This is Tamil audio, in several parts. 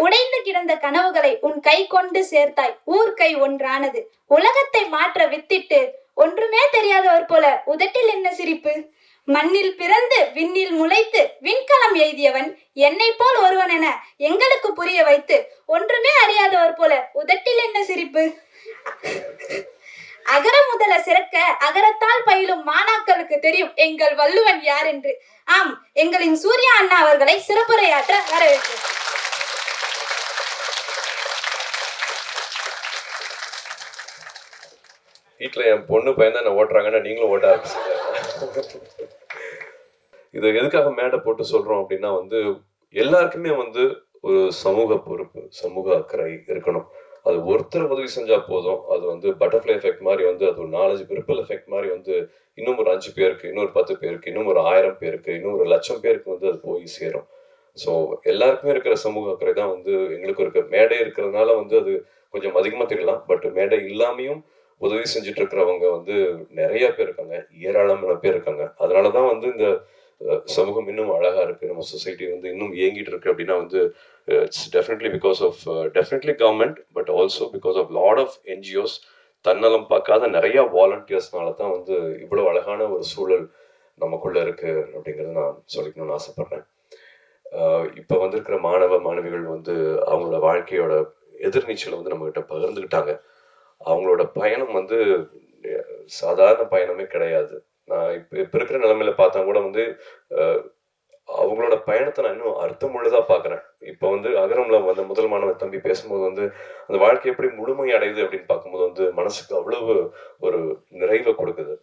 உடைந்து கிடந்த கனவுகளை உன் கை கொண்டு சேர்த்தாய் ஊர் கை ஒன்றானது உலகத்தை மாற்ற வித்திட்டு ஒன்றுமே தெரியாதவர் போல உதட்டில் என்ன சிரிப்பு மண்ணில் பிறந்து விண்ணில் முளைத்து விண்கலம் எய்தியவன் என்னை போல் ஒருவன் என எங்களுக்கு புரிய வைத்து ஒன்றுமே அறியாதவர் போல உதட்டில் என்ன சிரிப்பு அகர முதல சிறக்க அகரத்தால் பயிலும் மாணாக்களுக்கு தெரியும் எங்கள் வள்ளுவன் யார் என்று ஆம் எங்களின் சூர்யா அண்ணா அவர்களை சிறப்புரையாற்ற வரவேற்கிறேன் வீட்டில் என் பொண்ணு பையன் தான் என்ன ஓட்டுறாங்கன்னா நீங்களும் ஓட்ட ஆரம்பிச்சுங்க இது எதுக்காக மேடை போட்டு சொல்றோம் அப்படின்னா வந்து எல்லாருக்குமே வந்து ஒரு சமூக பொறுப்பு சமூக அக்கறை இருக்கணும் அது ஒருத்தர் உதவி செஞ்சா போதும் அது வந்து பட்டர்ஃப்ளை எஃபெக்ட் மாதிரி வந்து அது ஒரு நாலஞ்சு பிரிப்பல் எஃபெக்ட் மாதிரி வந்து இன்னும் ஒரு அஞ்சு பேருக்கு இன்னொரு பத்து பேருக்கு இன்னும் ஒரு ஆயிரம் பேருக்கு இன்னும் ஒரு லட்சம் பேருக்கு வந்து அது போய் சேரும் ஸோ எல்லாருக்குமே இருக்கிற சமூக அக்கறை தான் வந்து எங்களுக்கு இருக்க மேடை இருக்கிறதுனால வந்து அது கொஞ்சம் அதிகமாக தெரியலாம் பட் மேடை இல்லாமையும் உதவி செஞ்சுட்டு இருக்கிறவங்க வந்து நிறைய பேர் இருக்காங்க ஏராளமான பேர் இருக்காங்க அதனால தான் வந்து இந்த அஹ், சமூகம் இன்னும் அழகா இருக்கு நம்ம சொசைட்டி வந்து இன்னும் இயங்கிட்டு இருக்கு அப்படின்னா வந்து it's definitely because of definitely government but also because of lot of NGOs தன்னலம் பார்க்காத நிறைய வாலண்டியர்ஸ்னால தான் வந்து இவ்வளோ அழகான ஒரு சூழல் நமக்குள்ள இருக்கு அப்படிங்கிறத நான் சொல்லிக்கணும்னு ஆசைப்படுறேன் ஆஹ் இப்போ வந்திருக்கிற மாணவ மாணவிகள் வந்து அவங்களோட வாழ்க்கையோட எதிர்நீச்சலை வந்து நம்மகிட்ட பகிர்ந்துக்கிட்டாங்க அவங்களோட பயணம் வந்து அஹ், சாதாரண பயணமே கிடையாது நான் இப்போ இப்போ இருக்கிற நிலைமையில பார்த்தா கூட வந்து அஹ், அவங்களோட பயணத்தை நான் இன்னும் அர்த்தமுள்ளதா பார்க்குறேன் இப்போ வந்து அகரம்ல வந்த முதல் மாணவன் தம்பி பேசும்போது வந்து அந்த வாழ்க்கை எப்படி முழுமை அடையுது அப்படின்னு பார்க்கும்போது வந்து மனசுக்கு அவ்வளவு ஒரு நிறைவை கொடுக்குது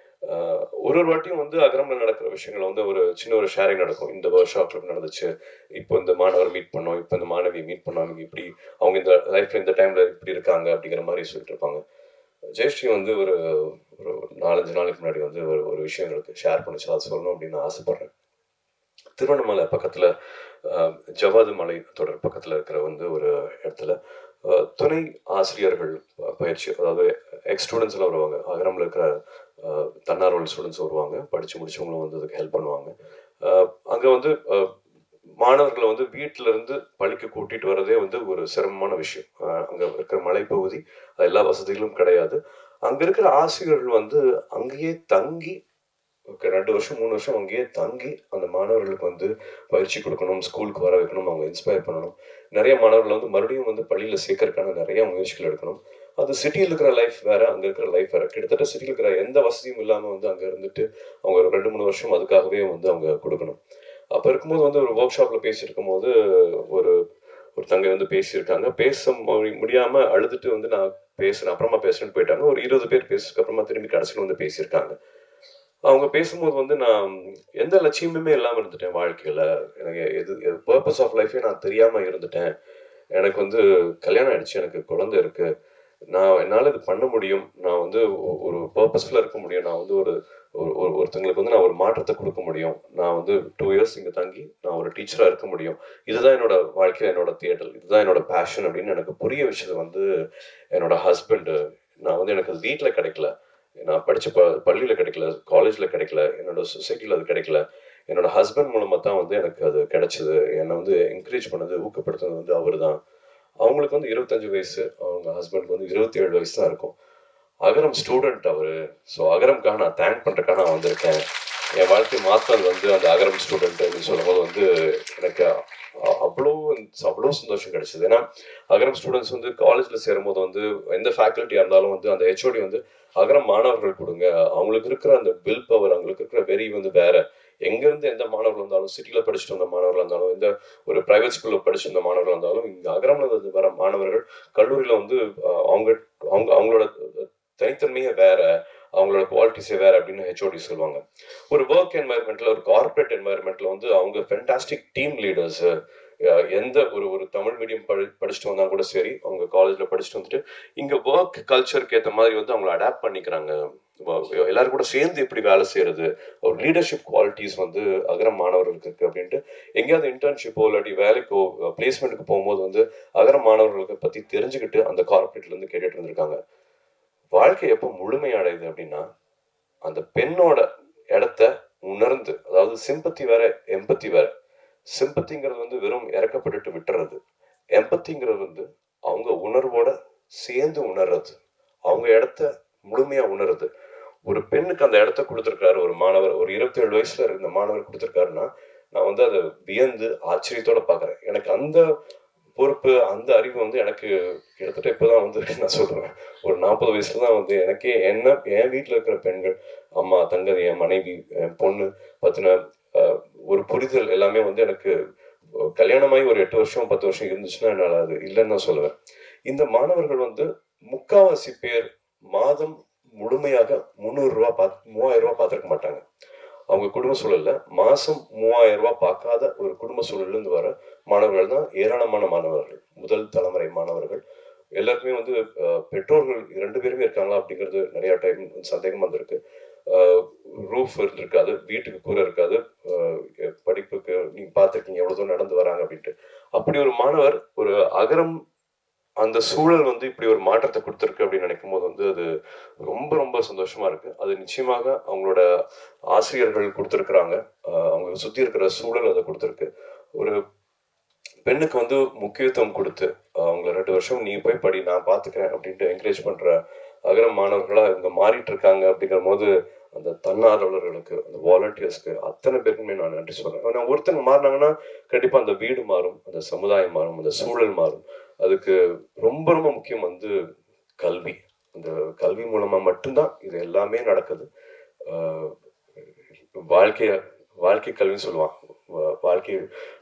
ஆஹ் ஒரு ஒரு வாட்டியும் வந்து அகரம்ல நடக்கிற விஷயங்கள் வந்து ஒரு சின்ன ஒரு ஷேரிங் நடக்கும் இந்த ஒர்க் ஷாப்ல நடந்துச்சு இப்போ இந்த மாணவர் மீட் பண்ணோம் இப்போ இந்த மாணவி மீட் பண்ணோம் அவங்க இப்படி அவங்க இந்த லைஃப்ல இந்த டைம்ல இப்படி இருக்காங்க அப்படிங்கிற மாதிரி சொல்லிட்டு இருப்பாங்க ஜெயஸ்ரீ வந்து ஒரு ஒரு நாலஞ்சு நாளைக்கு முன்னாடி வந்து ஒரு ஒரு விஷயம் எங்களுக்கு ஷேர் பண்ணிச்சு அதை சொல்லணும் அப்படின்னு நான் ஆசைப்படுறேன் திருவண்ணாமலை பக்கத்துல ஆஹ், ஜவாது மலை தொடர் பக்கத்துல இருக்கிற வந்து ஒரு இடத்துல ஆஹ், துணை ஆசிரியர்கள் ப- பயிற்சி அதாவது எக்ஸ் ஸ்டூடெண்ட்ஸ் எல்லாம் வருவாங்க அகரம்ல இருக்கிற ஆஹ், தன்னார்வல் ஸ்டூடெண்ட்ஸ் வருவாங்க படிச்சு முடிச்சவங்களும் வந்து அதுக்கு ஹெல்ப் பண்ணுவாங்க ஆஹ், அங்க வந்து ஆஹ், மாணவர்களை வந்து வீட்டில இருந்து பள்ளிக்கு கூட்டிட்டு வரதே வந்து ஒரு சிரமமான விஷயம் ஆஹ், அங்க இருக்கிற மலைப்பகுதி அது எல்லா வசதிகளும் கிடையாது அங்க இருக்கிற ஆசிரியர்கள் வந்து அங்கேயே தங்கி ஒரு ரெண்டு வருஷம் மூணு வருஷம் அங்கேயே தங்கி அந்த மாணவர்களுக்கு வந்து பயிற்சி கொடுக்கணும் ஸ்கூலுக்கு வர வைக்கணும் அவங்க இன்ஸ்பயர் பண்ணணும் நிறைய மாணவர்கள் வந்து மறுபடியும் வந்து பள்ளியில சேர்க்கறதுக்கான நிறைய முயற்சிகள் எடுக்கணும் அது சிட்டியில் இருக்கிற லைஃப் வேற அங்க இருக்கிற லைஃப் வேற கிட்டத்தட்ட சிட்டியில் இருக்கிற எந்த வசதியும் இல்லாம வந்து அங்க இருந்துட்டு அவங்க ஒரு ரெண்டு மூணு வருஷம் அதுக்காகவே வந்து அவங்க கொடுக்கணும் அப்ப இருக்கும்போது வந்து ஒரு ஒர்க் ஷாப்ல பேசியிருக்கும் போது ஒரு ஒரு தங்கை வந்து பேசியிருக்காங்க பேச மு- முடியாம அழுதுட்டு வந்து நான் பேசுறேன் அப்புறமா பேசுறேன்னு போயிட்டாங்க ஒரு இருபது பேர் பேசுறதுக்கு அப்புறமா திரும்பி கடைசியில் வந்து பேசியிருக்காங்க அவங்க பேசும்போது வந்து நான் எந்த லட்சியமுமே இல்லாம இருந்துட்டேன் வாழ்க்கையில எனக்கு எது பர்பஸ் ஆஃப் லைஃபே நான் தெரியாம இருந்துட்டேன் எனக்கு வந்து கல்யாணம் ஆயிடுச்சு எனக்கு குழந்தை இருக்கு நான் என்னால் இது பண்ண முடியும் நான் வந்து ஒ- ஒரு பர்பஸ்ஃபுல்லாக இருக்க முடியும் நான் வந்து ஒரு ஒரு ஒரு- ஒருத்தங்களுக்கு வந்து நான் ஒரு மாற்றத்தை கொடுக்க முடியும் நான் வந்து டூ இயர்ஸ் இங்கே தங்கி நான் ஒரு டீச்சராக இருக்க முடியும் இதுதான் என்னோட வாழ்க்கையில் என்னோட தேடல் இதுதான் என்னோட பேஷன் அப்படின்னு எனக்கு புரிய வச்சது வந்து என்னோட ஹஸ்பண்டு நான் வந்து எனக்கு அது வீட்டில் கிடைக்கல நான் படித்த ப பள்ளியில் கிடைக்கல காலேஜில் கிடைக்கல என்னோட சொசைட்டியில் அது கிடைக்கல என்னோட ஹஸ்பண்ட் மூலமாக தான் வந்து எனக்கு அது கிடைச்சது என்னை வந்து என்கரேஜ் பண்ணது ஊக்கப்படுத்துனது வந்து அவர் தான் அவங்களுக்கு வந்து இருபத்தஞ்சு வயசு அவங்க ஹஸ்பண்டுக்கு வந்து இருபத்தி ஏழு வயசு தான் இருக்கும் அகரம் ஸ்டூடெண்ட் அவர் ஸோ அகரம்காக நான் தேங்க் பண்ணுறக்காக நான் வந்திருக்கேன் என் வாழ்க்கை மாற்றது வந்து அந்த அகரம் ஸ்டூடெண்ட் அப்படின்னு சொல்லும்போது வந்து எனக்கு அ- அவ்வளோ அவ்வளோ சந்தோஷம் கிடைச்சது ஏன்னா அகரம் ஸ்டூடெண்ட்ஸ் வந்து காலேஜில் சேரும்போது வந்து எந்த ஃபேக்கல்ட்டியாக இருந்தாலும் வந்து அந்த ஹெச்ஓடி வந்து அகரம் மாணவர்கள் கொடுங்க அவங்களுக்கு இருக்கிற அந்த வில் பவர் அவங்களுக்கு இருக்கிற வெறி வந்து வேற எங்கேருந்து எந்த மாணவர்கள் இருந்தாலும் சிட்டியில் படிச்சுட்டு வந்த மாணவர்கள் இருந்தாலும் எந்த ஒரு பிரைவேட் ஸ்கூலில் படிச்சுட்டு வந்த மாணவர்கள் இருந்தாலும் இங்கே அகரம்ல இருந்து வர மாணவர்கள் கல்லூரியில் வந்து அஹ், அவங்க அவங்க அவங்களோட தனித்தன்மையே வேற அவங்களோட குவாலிட்டிஸே வேற அப்படின்னு ஹெச்ஓடி சொல்லுவாங்க ஒரு ஒர்க் என்வாயர்மெண்ட்ல ஒரு கார்ப்பரேட் என்வாயர்மெண்ட்ல வந்து அவங்க ஃபென்டாஸ்டிக் டீம் லீடர்ஸ் எந்த ஒரு ஒரு தமிழ் மீடியம் படி படிச்சுட்டு வந்தா கூட சரி அவங்க காலேஜ்ல படிச்சுட்டு வந்துட்டு இங்க ஒர்க் கல்ச்சருக்கு ஏற்ற மாதிரி வந்து அவங்கள அடாப்ட் பண்ணிக்கிறாங்க வ- எல்லாரும் கூட சேர்ந்து எப்படி வேலை செய்யறது ஒரு லீடர்ஷிப் குவாலிட்டிஸ் வந்து அகரம் மாணவர்களுக்கு இருக்கு அப்படின்ட்டு எங்கேயாவது இன்டர்ன்ஷிப்போ இல்லாட்டி வேலைக்கோ பிளேஸ்மெண்ட்டுக்கு போகும்போது வந்து அகரம் மாணவர்களுக்கு பத்தி தெரிஞ்சுக்கிட்டு அந்த கார்ப்பரேட்ல இருந்து கேட்டுட்டு இருந்திருக்காங்க வாழ்க்கை எப்போ முழுமை அடையுது அப்படின்னா அந்த பெண்ணோட இடத்த உணர்ந்து அதாவது சிம்பத்தி வேற எம்பத்தி வேற சிம்பத்திங்கிறது வந்து வெறும் இறக்கப்பட்டுட்டு விட்டுறது எம்பத்திங்கிறது வந்து அவங்க உணர்வோட சேர்ந்து உணர்றது அவங்க இடத்த முழுமையா உணருது ஒரு பெண்ணுக்கு அந்த இடத்த கொடுத்துருக்காரு ஒரு மாணவர் ஒரு இருபத்தி ஏழு வயசுல இருந்த மாணவர் கொடுத்துருக்காருன்னா நான் வந்து அதை வியந்து ஆச்சரியத்தோட பார்க்கறேன் எனக்கு அந்த பொறுப்பு அந்த அறிவு வந்து எனக்கு கிட்டத்தட்ட இப்போதான் வந்து நான் சொல்றேன் ஒரு நாற்பது வயசுல தான் வந்து எனக்கே என்ன என் வீட்டில் இருக்கிற பெண்கள் அம்மா தங்கதி என் மனைவி என் பொண்ணு பத்தின அஹ், ஒரு புரிதல் எல்லாமே வந்து எனக்கு அஹ், கல்யாணமாகி ஒரு எட்டு வருஷம் பத்து வருஷம் இருந்துச்சுன்னா என்னால் அது இல்லைன்னு தான் சொல்லுவேன் இந்த மாணவர்கள் வந்து முக்காவாசி பேர் மாதம் முழுமையாக முந்நூறு ரூபா பார்த்து மூவாயிரம் ரூபா பார்த்துருக்க மாட்டாங்க அவங்க குடும்ப சூழல்ல மாசம் மூவாயிரம் ரூபாய் பார்க்காத ஒரு குடும்ப சூழல்ல இருந்து வர மாணவர்கள் தான் ஏராளமான மாணவர்கள் முதல் தலைமுறை மாணவர்கள் எல்லாருக்குமே வந்து அஹ், பெற்றோர்கள் ரெண்டு பேருமே இருக்காங்களா அப்படிங்கிறது நிறைய டைம் சந்தேகமா இருந்திருக்கு ரூஃப் இருந்திருக்காது வீட்டுக்கு கூரை இருக்காது அஹ், படிப்புக்கு நீங்க பார்த்துருக்கீங்க எவ்வளவு தூரம் நடந்து வராங்க அப்படின்ட்டு அப்படி ஒரு மாணவர் ஒரு அகரம் அந்த சூழல் வந்து இப்படி ஒரு மாற்றத்தை கொடுத்துருக்கு அப்படின்னு நினைக்கும் போது வந்து அது ரொம்ப ரொம்ப சந்தோஷமா இருக்கு அது நிச்சயமாக அவங்களோட ஆசிரியர்கள் கொடுத்துருக்குறாங்க அவங்க சுத்தி இருக்கிற சூழல் அதை கொடுத்துருக்கு ஒரு பெண்ணுக்கு வந்து முக்கியத்துவம் கொடுத்து ஆஹ் அவங்கள ரெண்டு வருஷம் நீ போய் படி நான் பாத்துக்கிறேன் அப்படின்ட்டு என்கரேஜ் பண்ற அகரம் மாணவர்களா இவங்க மாறிட்டு இருக்காங்க அப்படிங்கிற போது அந்த தன்னார்வலர்களுக்கு அந்த வாலண்டியர்ஸ்க்கு அத்தனை பேருக்குமே நான் நன்றி சொல்றேன் ஆனா ஒருத்தங்க மாறினாங்கன்னா கண்டிப்பா அந்த வீடு மாறும் அந்த சமுதாயம் மாறும் அந்த சூழல் மாறும் அதுக்கு ரொம்ப ரொம்ப முக்கியம் வந்து கல்வி அந்த கல்வி மூலமா மட்டும்தான் இது எல்லாமே நடக்குது ஆஹ் வாழ்க்கைய வாழ்க்கை கல்வின்னு சொல்லுவான் வா- வாழ்க்கை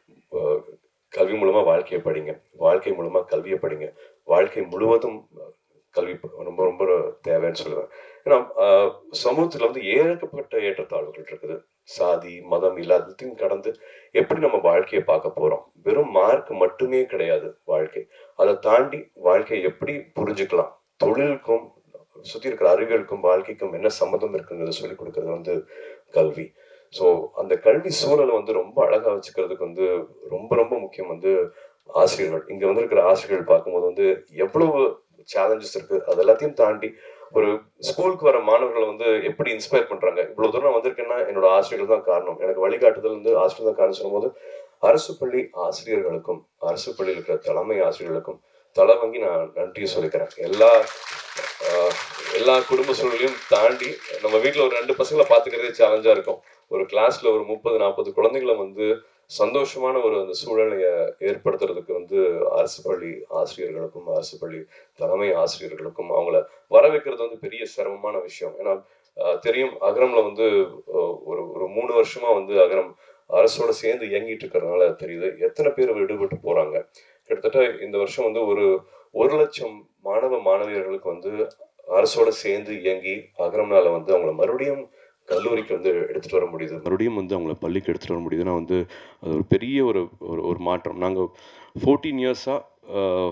ஆஹ் கல்வி மூலமா வாழ்க்கையை படிங்க வாழ்க்கை மூலமா கல்வியை படிங்க வாழ்க்கை முழுவதும் கல்வி ப- ரொம்ப ரொம்ப தேவைன்னு சொல்லுவேன் ஏன்னா ஆஹ் சமூகத்துல வந்து ஏகப்பட்ட ஏற்றத்தாழ்வுகள் இருக்குது சாதி மதம் எல்லாத்தையும் கடந்து எப்படி நம்ம வாழ்க்கையை பார்க்க போறோம் வெறும் மார்க் மட்டுமே கிடையாது வாழ்க்கை அதை தாண்டி வாழ்க்கையை எப்படி புரிஞ்சுக்கலாம் தொழிலுக்கும் சுத்தி இருக்கிற அறிவியலுக்கும் வாழ்க்கைக்கும் என்ன சம்மந்தம் இருக்குங்கிறத சொல்லிக் கொடுக்கறது வந்து கல்வி ஸோ அந்த கல்வி சூழலை வந்து ரொம்ப அழகா வச்சுக்கிறதுக்கு வந்து ரொம்ப ரொம்ப முக்கியம் வந்து ஆசிரியர்கள் இங்க வந்து இருக்கிற ஆசிரியர்கள் பார்க்கும்போது வந்து எவ்வளவு சேலஞ்சஸ் இருக்கு அது எல்லாத்தையும் தாண்டி ஒரு ஸ்கூலுக்கு வர மாணவர்களை வந்து எப்படி இன்ஸ்பயர் பண்றாங்க இவ்வளவு தூரம் நான் வந்திருக்கேன்னா என்னோட ஆசிரியர்கள் தான் காரணம் எனக்கு வழிகாட்டுதல் வந்து ஆசிரியர் தான் காரணம் சொல்லும்போது அரசு பள்ளி ஆசிரியர்களுக்கும் அரசு பள்ளியில் இருக்கிற தலைமை ஆசிரியர்களுக்கும் தலை வாங்கி நான் நன்றியை சொல்லிக்கிறேன் எல்லா ஆஹ், எல்லா குடும்ப சூழலையும் தாண்டி நம்ம வீட்டில் ஒரு ரெண்டு பசங்களை பார்த்துக்கிறதே சேலஞ்சா இருக்கும் ஒரு கிளாஸ்ல ஒரு முப்பது நாற்பது குழந்தைகளை வந்து சந்தோஷமான ஒரு அந்த சூழ்நிலையை ஏற்படுத்துறதுக்கு வந்து அரசு பள்ளி ஆசிரியர்களுக்கும் அரசு பள்ளி தலைமை ஆசிரியர்களுக்கும் அவங்கள வர வைக்கிறது வந்து பெரிய சிரமமான விஷயம் ஏன்னா ஆஹ், தெரியும் அகரம்ல வந்து ஆஹ், ஒரு ஒரு மூணு வருஷமா வந்து அகரம் அரசோட சேர்ந்து இயங்கிட்டு இருக்கிறதுனால தெரியுது எத்தனை பேர் விடுபட்டு போறாங்க கிட்டத்தட்ட இந்த வருஷம் வந்து ஒரு ஒரு லட்சம் மாணவ மாணவியர்களுக்கு வந்து அரசோட சேர்ந்து இயங்கி அகரம்னால வந்து அவங்கள மறுபடியும் கல்லூரிக்கு வந்து எடுத்துட்டு வர முடியுது மறுபடியும் வந்து அவங்கள பள்ளிக்கு எடுத்துட்டு வர முடியுதுன்னா வந்து அது ஒரு பெரிய ஒரு ஒரு ஒரு மாற்றம் நாங்கள் ஃபோர்டீன் இயர்ஸாக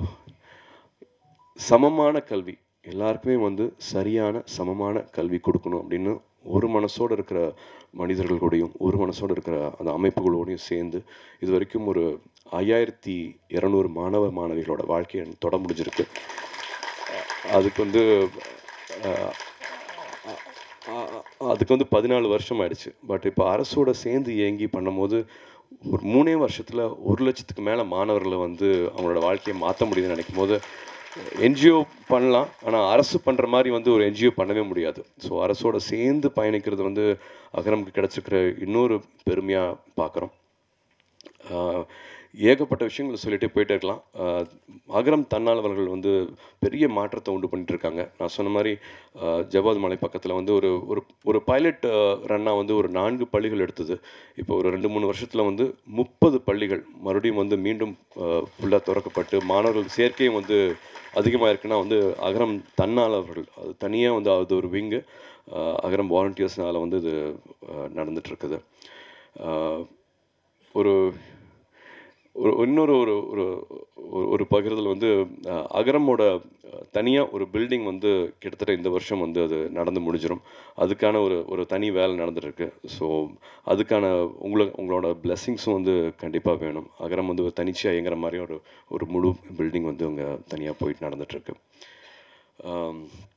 சமமான கல்வி எல்லாருக்குமே வந்து சரியான சமமான கல்வி கொடுக்கணும் அப்படின்னு ஒரு மனசோடு இருக்கிற மனிதர்கள் கூடயும் ஒரு மனசோடு இருக்கிற அந்த அமைப்புகளோடையும் சேர்ந்து இது வரைக்கும் ஒரு ஐயாயிரத்தி இரநூறு மாணவ மாணவிகளோட வாழ்க்கையை தொட முடிஞ்சிருக்கு அதுக்கு வந்து அஹ், அ- அ- அதுக்கு வந்து பதினாலு வருஷம் ஆயிடுச்சு பட் இப்போ அரசோட சேர்ந்து இயங்கி பண்ணும்போது ஒரு மூணே வருஷத்தில் ஒரு லட்சத்துக்கு மேலே மாணவர்களை வந்து அவங்களோட வாழ்க்கையை மாற்ற முடியுதுன்னு நினைக்கும் போது என்ஜிஓ பண்ணலாம் ஆனால் அரசு பண்ணுற மாதிரி வந்து ஒரு என்ஜிஓ பண்ணவே முடியாது ஸோ அரசோட சேர்ந்து பயணிக்கிறது வந்து அகரமுக்கு கிடச்சிருக்கிற இன்னொரு பெருமையாக பார்க்குறோம் ஆஹ் ஏகப்பட்ட விஷயங்களை சொல்லிட்டே போயிட்டே இருக்கலாம் ஆஹ் அகரம் தன்னார்வலர்கள் வந்து பெரிய மாற்றத்தை உண்டு பண்ணிட்டு இருக்காங்க நான் சொன்ன மாதிரி ஆஹ் ஜவாத் மலை பக்கத்தில் வந்து ஒரு ஒரு ஒரு பைலட் ரன்னாக வந்து ஒரு நான்கு பள்ளிகள் எடுத்தது இப்போ ஒரு ரெண்டு மூணு வருஷத்தில் வந்து முப்பது பள்ளிகள் மறுபடியும் வந்து மீண்டும் ஃபுல்லாக திறக்கப்பட்டு மாணவர்கள் சேர்க்கையும் வந்து அதிகமாக இருக்குன்னா வந்து அகரம் தன்னார்வலர்கள் அது தனியாக வந்து அது ஒரு விங்கு அகரம் வாலண்டியர்ஸ்னால வந்து இது ஆஹ் நடந்துட்டு இருக்குது ஆஹ் ஒரு ஒரு இன்னொரு ஒரு ஒரு ஒரு- ஒரு பகிர்தல் வந்து அஹ், அகரமோட தனியாக ஒரு பில்டிங் வந்து கிட்டத்தட்ட இந்த வருஷம் வந்து அது நடந்து முடிஞ்சிடும் அதுக்கான ஒரு ஒரு தனி வேலை நடந்துட்டுருக்கு ஸோ அதுக்கான உங்களை உங்களோட பிளெஸ்ஸிங்ஸும் வந்து கண்டிப்பாக வேணும் அகரம் வந்து ஒரு தனிச்சியாக இயங்குற மாதிரி ஒரு ஒரு முழு பில்டிங் வந்து அங்கே தனியாக போயிட்டு நடந்துட்டுருக்கு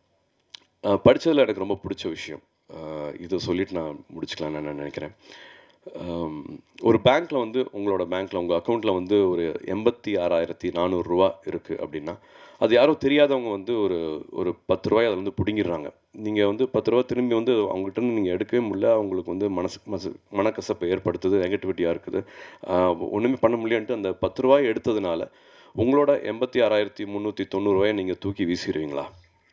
படித்ததில் எனக்கு ரொம்ப பிடிச்ச விஷயம் அஹ், இதை சொல்லிட்டு நான் முடிச்சுக்கலாம்னு நான் நினைக்கிறேன் ஆம், ஒரு பேங்க்கில் வந்து உங்களோட பேங்க்கில் உங்கள் அக்கௌண்ட்டில் வந்து ஒரு எண்பத்தி ஆறாயிரத்தி நானூறுரூவா இருக்குது அப்படின்னா அது யாரோ தெரியாதவங்க வந்து ஒரு ஒரு பத்து ரூபாய் அதை வந்து பிடுங்கிடுறாங்க நீங்கள் வந்து பத்து ரூபா திரும்பி வந்து அவங்ககிட்ட இருந்து நீங்கள் எடுக்கவே முடியல அவங்களுக்கு வந்து மனசு மனசு மனக்கசப்பை ஏற்படுத்துது நெகட்டிவிட்டியாக இருக்குது ஆஹ் ஒண்ணுமே பண்ண முடியலன்ட்டு அந்த பத்து ரூபாய் எடுத்ததுனால உங்களோட எண்பத்தி ஆறாயிரத்தி முந்நூற்றி தொண்ணூறுரூவாயை நீங்கள் தூக்கி வீசிடுவீங்களா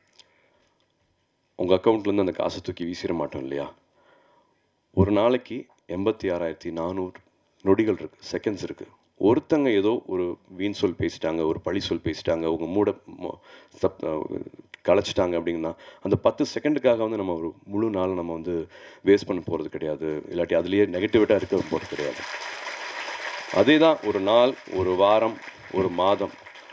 உங்கள் அக்கௌண்ட்லேருந்து அந்த காசை தூக்கி வீசிட மாட்டோம் இல்லையா ஒரு நாளைக்கு எண்பத்தி ஆறாயிரத்தி நானூறு நொடிகள் இருக்குது செகண்ட்ஸ் இருக்குது ஒருத்தங்க ஏதோ ஒரு வீண் சொல் பேசிட்டாங்க ஒரு பழி சொல் பேசிட்டாங்க உங்கள் மூட மொ- தப் கலைச்சிட்டாங்க அப்படின்னா அந்த பத்து செகண்டுக்காக வந்து நம்ம ஒரு முழு நாள் நம்ம வந்து வேஸ்ட் பண்ண போகிறது கிடையாது இல்லாட்டி அதுலேயே நெகட்டிவிட்டாக இருக்க போகிறது கிடையாது அதே தான் ஒரு நாள் ஒரு வாரம் ஒரு மாதம்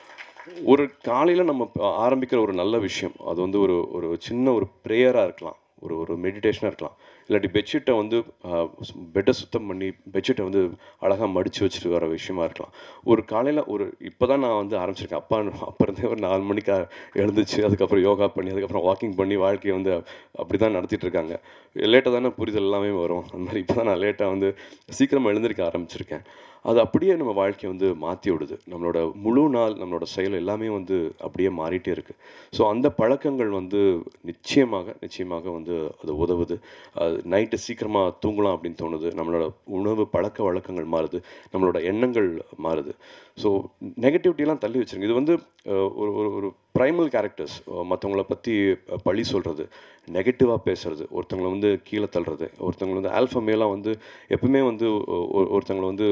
ஒரு காலையில் நம்ம ப- ஆரம்பிக்கிற ஒரு நல்ல விஷயம் அது வந்து ஒரு ஒரு சின்ன ஒரு ப்ரேயராக இருக்கலாம் ஒரு ஒரு மெடிடேஷனாக இருக்கலாம் இல்லாட்டி பெட்ஷீட்டை வந்து பெட்டை சுத்தம் பண்ணி பெட்ஷீட்டை வந்து அழகாக மடித்து வச்சுட்டு வர விஷயமா இருக்கலாம் ஒரு காலையில் ஒரு இப்போ தான் நான் வந்து ஆரம்பிச்சிருக்கேன் அப்பா அப்போ இருந்தே ஒரு நாலு மணிக்கு எழுந்துச்சு அதுக்கப்புறம் யோகா பண்ணி அதுக்கப்புறம் வாக்கிங் பண்ணி வாழ்க்கையை வந்து அப்படி தான் நடத்திட்டு இருக்காங்க லேட்டாக தானே புரிதல் எல்லாமே வரும் அந்த மாதிரி இப்போ தான் நான் லேட்டாக வந்து சீக்கிரமாக எழுந்திருக்க ஆரம்பிச்சிருக்கேன் அது அப்படியே நம்ம வாழ்க்கையை வந்து மாற்றி விடுது நம்மளோட முழு நாள் நம்மளோட செயல் எல்லாமே வந்து அப்படியே மாறிட்டே இருக்குது ஸோ அந்த பழக்கங்கள் வந்து நிச்சயமாக நிச்சயமாக வந்து அது உதவுது அது நைட்டு சீக்கிரமாக தூங்கலாம் அப்படின்னு தோணுது நம்மளோட உணவு பழக்க வழக்கங்கள் மாறுது நம்மளோட எண்ணங்கள் மாறுது ஸோ நெகட்டிவிட்டிலாம் தள்ளி வச்சிருங்க இது வந்து அஹ், ஒரு ஒரு ஒரு ப்ரைமல் கேரக்டர்ஸ் மற்றவங்கள பற்றி பழி சொல்கிறது நெகட்டிவாக பேசுறது ஒருத்தவங்களை வந்து கீழே தள்ளுறது ஒருத்தவங்களை வந்து ஆல்ஃபா மேலாம் வந்து எப்பவுமே வந்து ஒ- ஒ- ஒருத்தவங்களை வந்து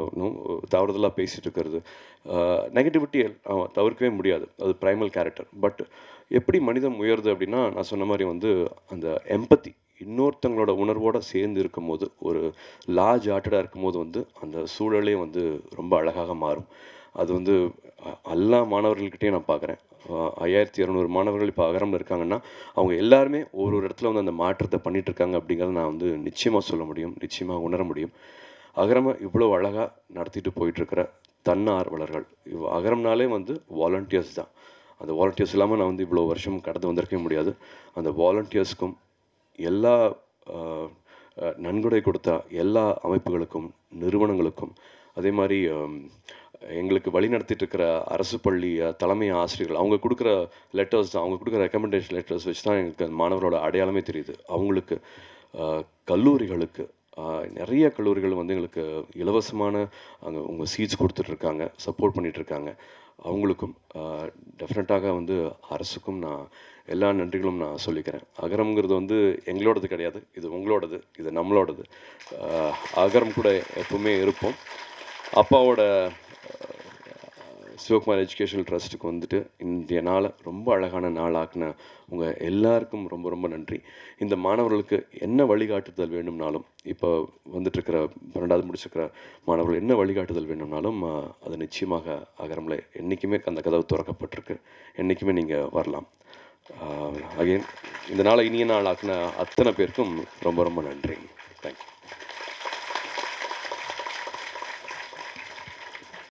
தவறுதலாக பேசிகிட்டு இருக்கிறது நெகட்டிவிட்டி தவிர்க்கவே முடியாது அது ப்ரைமல் கேரக்டர் பட் எப்படி மனிதம் உயருது அப்படின்னா நான் சொன்ன மாதிரி வந்து அந்த எம்பத்தி இன்னொருத்தங்களோட உணர்வோட சேர்ந்து இருக்கும்போது ஒரு லார்ஜ் ஆர்ட்டடாக இருக்கும்போது வந்து அந்த சூழலே வந்து ரொம்ப அழகாக மாறும் அது வந்து அ- எல்லா மாணவர்கள்கிட்டயும் நான் பார்க்குறேன் ஐயாயிரத்தி இரநூறு மாணவர்கள் இப்போ அகரம்ல இருக்காங்கன்னா அவங்க எல்லாருமே ஒரு ஒரு இடத்துல வந்து அந்த மாற்றத்தை பண்ணிட்டு இருக்காங்க அப்படிங்கிறத நான் வந்து நிச்சயமாக சொல்ல முடியும் நிச்சயமாக உணர முடியும் அகரமை இவ்வளோ அழகாக நடத்திட்டு போயிட்டுருக்கிற தன்னார்வலர்கள் இவ் அகரம்னாலே வந்து வாலண்டியர்ஸ் தான் அந்த வாலண்டியர்ஸ் இல்லாமல் நான் வந்து இவ்வளோ வருஷம் கடந்து வந்திருக்கவே முடியாது அந்த வாலண்டியர்ஸ்க்கும் எல்லா ஆஹ், ஆஹ், நன்கொடை கொடுத்த எல்லா அமைப்புகளுக்கும் நிறுவனங்களுக்கும் அதே மாதிரி ஆம், எங்களுக்கு வழி நடத்திட்டு இருக்கிற அரசு பள்ளி அஹ், தலைமை ஆசிரியர்கள் அவங்க கொடுக்குற லெட்டர்ஸ் தான் அவங்க கொடுக்குற ரெக்கமெண்டேஷன் லெட்டர்ஸ் வச்சு தான் எங்களுக்கு அந்த மாணவரோட அடையாளமே தெரியுது அவங்களுக்கு ஆஹ், கல்லூரிகளுக்கு ஆஹ், நிறைய கல்லூரிகள் வந்து எங்களுக்கு இலவசமான அங்கே உங்கள் சீட்ஸ் கொடுத்துட்ருக்காங்க சப்போர்ட் பண்ணிகிட்ருக்காங்க அவங்களுக்கும் டெஃபினட்டாக வந்து அரசுக்கும் நான் எல்லா நன்றிகளும் நான் சொல்லிக்கிறேன் அகரம்ங்கிறது வந்து எங்களோடது கிடையாது இது உங்களோடது இது நம்மளோடது ஆஹ், அகரம் கூட எப்பவுமே இருப்போம் அப்பாவோட ஆஹ், சிவகுமார் எஜுகேஷனல் ட்ரஸ்ட்டுக்கு வந்துட்டு இன்றைய நாளை ரொம்ப அழகான நாள் ஆக்கின உங்கள் எல்லாருக்கும் ரொம்ப ரொம்ப நன்றி இந்த மாணவர்களுக்கு என்ன வழிகாட்டுதல் வேணும்னாலும் இப்போ வந்துட்டுருக்கிற பன்னெண்டாவது முடிச்சிருக்கிற மாணவர்கள் என்ன வழிகாட்டுதல் வேணும்னாலும் ஆஹ், அது நிச்சயமாக அகரமில் என்றைக்குமே அந்த கதவு திறக்கப்பட்டிருக்கு என்றைக்குமே நீங்கள் வரலாம் அகைன் இந்த நாளை இனிய நாள் ஆக்கின அத்தனை பேருக்கும் ரொம்ப ரொம்ப நன்றி தேங்க்யூ